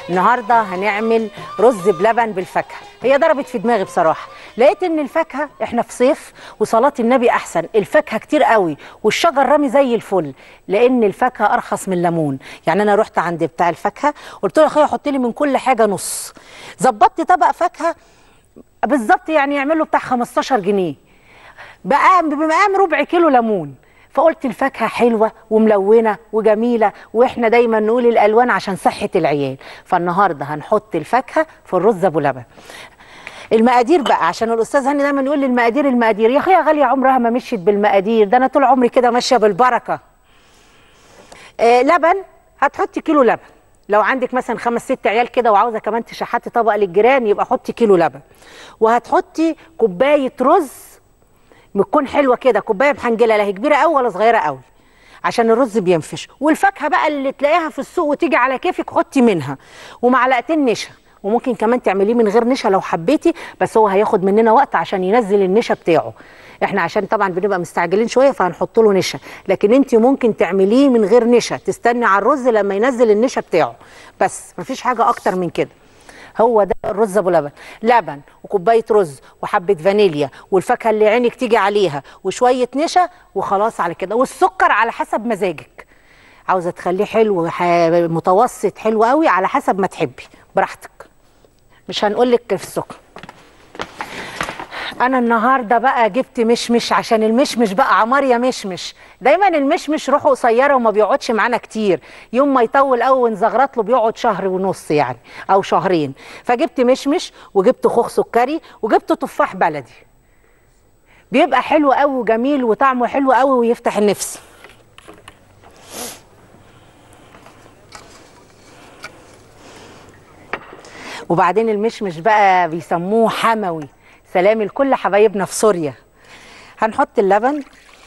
النهارده هنعمل رز بلبن بالفاكهه هي ضربت في دماغي بصراحه لقيت ان الفاكهه احنا في صيف وصلاه النبي احسن الفاكهه كتير قوي والشجر رامي زي الفل لان الفاكهه ارخص من الليمون يعني انا رحت عند بتاع الفاكهه قلت له يا اخويا حط لي من كل حاجه نص ظبطت طبق فاكهه بالظبط يعني يعمل له بتاع 15 جنيه بقى بمقام ربع كيلو ليمون فقلت الفاكهه حلوه وملونه وجميله واحنا دايما نقول الالوان عشان صحه العيال فالنهارده هنحط الفاكهه في الرز ابو لبن المقادير بقى عشان الاستاذ هاني دايما يقول لي المقادير المقادير يا اخويا غاليه عمرها ما مشيت بالمقادير ده انا طول عمري كده ماشيه بالبركه آه لبن هتحطي كيلو لبن لو عندك مثلا خمس ست عيال كده وعاوزه كمان تشحتي طبق للجيران يبقى حطي كيلو لبن وهتحطي كوبايه رز بتكون حلوه كده كوبايه بحنجله لا هي كبيره قوي ولا صغيره قوي عشان الرز بينفش والفاكهه بقى اللي تلاقيها في السوق وتيجي على كيفك حطي منها ومعلقتين نشا وممكن كمان تعمليه من غير نشا لو حبيتي بس هو هياخد مننا وقت عشان ينزل النشا بتاعه احنا عشان طبعا بنبقى مستعجلين شويه فهنحط له نشا لكن انت ممكن تعمليه من غير نشا تستني على الرز لما ينزل النشا بتاعه بس مفيش حاجه اكتر من كده هو ده الرز ابو لبن لبن وكوبايه رز وحبه فانيليا والفاكهه اللي عينك تيجي عليها وشويه نشا وخلاص على كده والسكر على حسب مزاجك عاوزه تخليه حلو متوسط حلو قوي على حسب ما تحبي براحتك مش هنقول لك في السكر انا النهارده بقى جبت مشمش عشان المشمش بقى عمار يا مشمش دايما المشمش روحه قصيره وما بيقعدش معانا كتير يوم ما يطول قوي ونزغرط له بيقعد شهر ونص يعني او شهرين فجبت مشمش وجبت خوخ سكري وجبت تفاح بلدي بيبقى حلو قوي وجميل وطعمه حلو قوي ويفتح النفس وبعدين المشمش بقى بيسموه حموي سلامي لكل حبايبنا في سوريا هنحط اللبن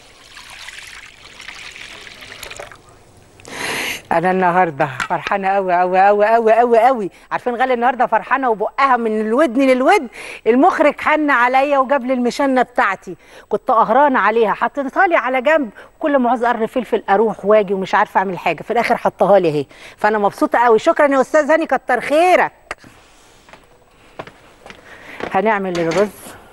انا النهارده فرحانه قوي قوي قوي قوي قوي قوي عارفين غالي النهارده فرحانه وبقها من الودن للود المخرج حن عليا وجاب لي المشنه بتاعتي كنت قهرانه عليها حطيتها لي على جنب كل ما عاوز قرن فلفل اروح واجي ومش عارفه اعمل حاجه في الاخر حطها لي اهي فانا مبسوطه قوي شكرا يا استاذ هاني كتر خيرك هنعمل الرز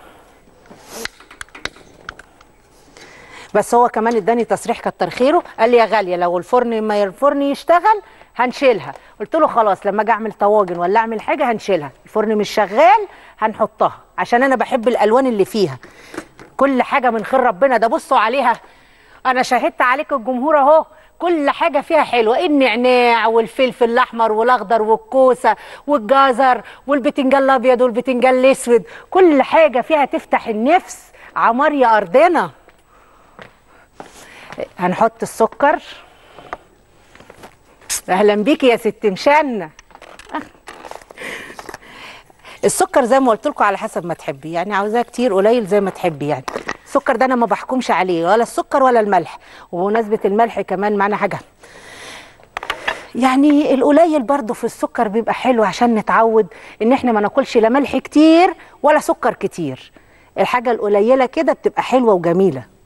بس هو كمان اداني تصريح كتر خيره قال لي يا غاليه لو الفرن ما الفرن يشتغل هنشيلها قلت له خلاص لما اجي اعمل طواجن ولا اعمل حاجه هنشيلها الفرن مش شغال هنحطها عشان انا بحب الالوان اللي فيها كل حاجه من خير ربنا ده بصوا عليها انا شهدت عليك الجمهور اهو كل حاجة فيها حلوة النعناع والفلفل الأحمر والأخضر والكوسة والجزر والبتنجان الأبيض والبتنجان الأسود كل حاجة فيها تفتح النفس عمار يا أرضنا هنحط السكر أهلا بيكي يا ست مشنة السكر زي ما قلت لكم على حسب ما تحبي يعني عاوزاه كتير قليل زي ما تحبي يعني السكر ده انا ما بحكمش عليه ولا السكر ولا الملح وبمناسبه الملح كمان معانا حاجه يعني القليل برضو في السكر بيبقى حلو عشان نتعود ان احنا ما ناكلش لا ملح كتير ولا سكر كتير الحاجه القليله كده بتبقى حلوه وجميله